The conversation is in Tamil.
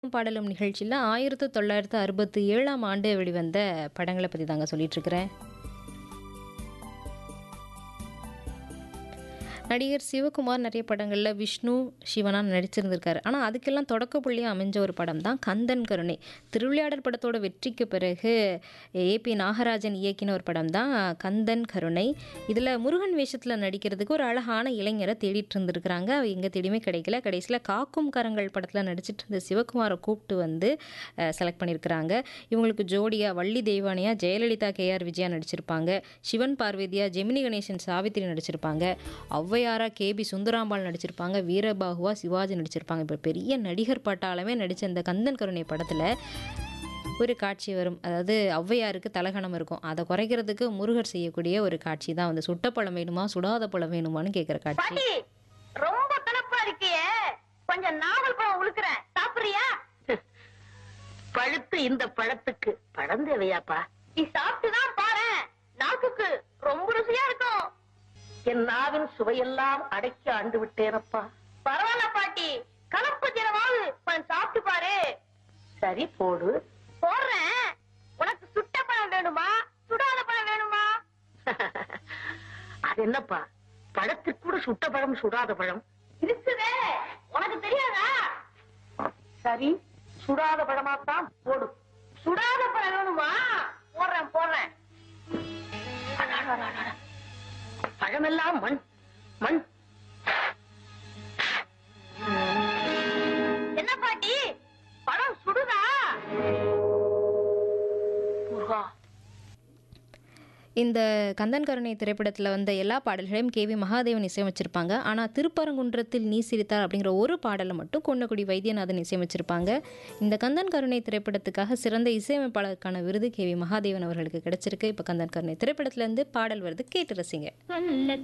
பாடலும் நிகழ்ச்சியில் ஆயிரத்து தொள்ளாயிரத்து அறுபத்தி ஏழாம் ஆண்டு வெளிவந்த படங்களை பற்றி தாங்க சொல்லிட்டு இருக்கிறேன் நடிகர் சிவகுமார் நிறைய படங்களில் விஷ்ணு சிவனா நடிச்சிருந்திருக்காரு ஆனால் அதுக்கெல்லாம் தொடக்க புள்ளியாக அமைஞ்ச ஒரு படம் தான் கந்தன் கருணை திருவிளையாடல் படத்தோட வெற்றிக்கு பிறகு ஏபி நாகராஜன் இயக்கின ஒரு படம் தான் கந்தன் கருணை இதில் முருகன் வேஷத்தில் நடிக்கிறதுக்கு ஒரு அழகான இளைஞரை தேடிட்டு இருந்திருக்கிறாங்க அவ எங்கே தேடியுமே கிடைக்கல கடைசியில் காக்கும் கரங்கள் படத்தில் நடிச்சிட்டு இருந்த சிவகுமாரை கூப்பிட்டு வந்து செலக்ட் பண்ணியிருக்கிறாங்க இவங்களுக்கு ஜோடியா வள்ளி தெய்வானியா ஜெயலலிதா கேஆர் விஜயா நடிச்சிருப்பாங்க சிவன் பார்வதியா ஜெமினி கணேசன் சாவித்திரி நடிச்சிருப்பாங்க ஔவையாரா கேபி சுந்தராம்பாள் நடிச்சிருப்பாங்க வீரபாகுவா சிவாஜி நடிச்சிருப்பாங்க இப்போ பெரிய நடிகர் பட்டாளமே நடித்த இந்த கந்தன் கருணை படத்தில் ஒரு காட்சி வரும் அதாவது ஔவையாருக்கு தலகணம் இருக்கும் அதை குறைக்கிறதுக்கு முருகர் செய்யக்கூடிய ஒரு காட்சி தான் வந்து சுட்ட பழம் வேணுமா சுடாத பழம் வேணுமான்னு கேட்குற காட்சி பாட்டி ரொம்ப கலப்பா இருக்கியே கொஞ்சம் நாவல் பழம் உழுக்குறேன் சாப்பிடுறியா பழுத்து இந்த பழத்துக்கு பழம் தேவையாப்பா நீ சாப்பிட்டுதான் பாரு நாக்குக்கு ரொம்ப ருசியா இருக்கும் என் நாவின் சுவையெல்லாம் அடக்கி ஆண்டு விட்டேனப்பா பரவாயில்ல பாட்டி கலப்பு தினமாவது கொஞ்சம் சாப்பிட்டு பாரு சரி போடு போடுறேன் உனக்கு சுட்ட பழம் வேணுமா சுடாத பழம் வேணுமா அது என்னப்பா பழத்துக்கு கூட சுட்ட பழம் சுடாத பழம் இருக்குதே உனக்கு தெரியாதா சரி சுடாத பழமா தான் போடு சுடாத பழம் வேணுமா போடுறேன் போடுறேன் அடாடாடாடா. பழமெல்லாம் மண் மண் என்ன பாட்டி பழம் சுடுதா முருகா இந்த கந்தன் கருணை திரைப்படத்தில் வந்த எல்லா பாடல்களையும் கேவி மகாதேவன் இசையமைச்சிருப்பாங்க ஆனால் திருப்பரங்குன்றத்தில் நீ சிரித்தார் அப்படிங்கிற ஒரு பாடலை மட்டும் கொன்னக்குடி வைத்தியநாதன் இசையமைச்சிருப்பாங்க இந்த கந்தன் கருணை திரைப்படத்துக்காக சிறந்த இசையமைப்பாளருக்கான விருது கேவி மகாதேவன் அவர்களுக்கு கிடைச்சிருக்கு இப்போ கந்தன் கருணை திரைப்படத்துலேருந்து பாடல் வருது கேட்டு ரசிங்க